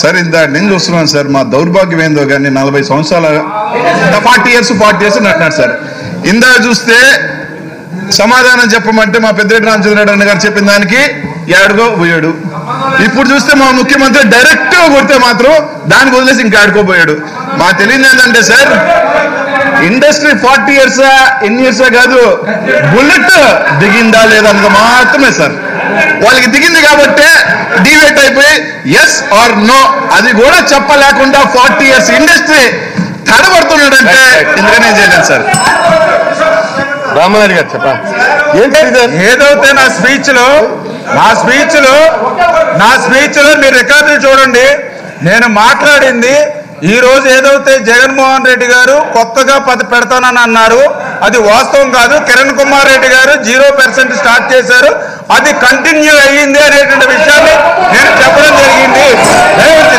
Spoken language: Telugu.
సార్ ఇంత నేను చూస్తున్నాను సార్ మా దౌర్భాగ్యం ఏందో కానీ నలభై సంవత్సరాల ఫార్టీ ఇయర్స్ ఫార్టీ ఇయర్స్ అంటున్నారు సార్ ఇందా చూస్తే సమాధానం చెప్పమంటే మా పెద్దిరెడ్డి రామచంద్రరెడ్డి అన్న గారు చెప్పిన దానికి ఏడుగో పోయాడు ఇప్పుడు చూస్తే మా ముఖ్యమంత్రి డైరెక్ట్ గా కొడితే మాత్రం దానికి వదిలేసి ఇంకా ఆడుకోపోయాడు మా తెలియదు ఏంటంటే సార్ ఇండస్ట్రీ ఫార్టీ ఇయర్స్ ఎన్ని ఇయర్స్ కాదు బుల్లెట్ దిగిందా లేదా అన్నది మాత్రమే సార్ వాళ్ళకి దిగింది కాబట్టి డివేట్ అయిపోయి ఎస్ ఆర్ నో అది కూడా చెప్పలేకుండా ఫార్టీ ఇయర్స్ ఇండస్ట్రీ తడబడుతున్నాడంటే ఇందుకనే చేయలేదు సార్ రామారెడ్డి గారు చెప్పా ఏంటి శ్రీధర్ ఏదైతే నా స్పీచ్ లో నా స్పీచ్ లో నా స్పీచ్ లో మీరు రికార్డులు చూడండి నేను మాట్లాడింది ఈ రోజు ఏదైతే జగన్మోహన్ రెడ్డి గారు కొత్తగా పది పెడతానని అన్నారు అది వాస్తవం కాదు కిరణ్ కుమార్ రెడ్డి గారు జీరో పర్సెంట్ స్టార్ట్ చేశారు అది కంటిన్యూ అయ్యింది అనేటువంటి విషయాన్ని నేను చెప్పడం జరిగింది దయచేసి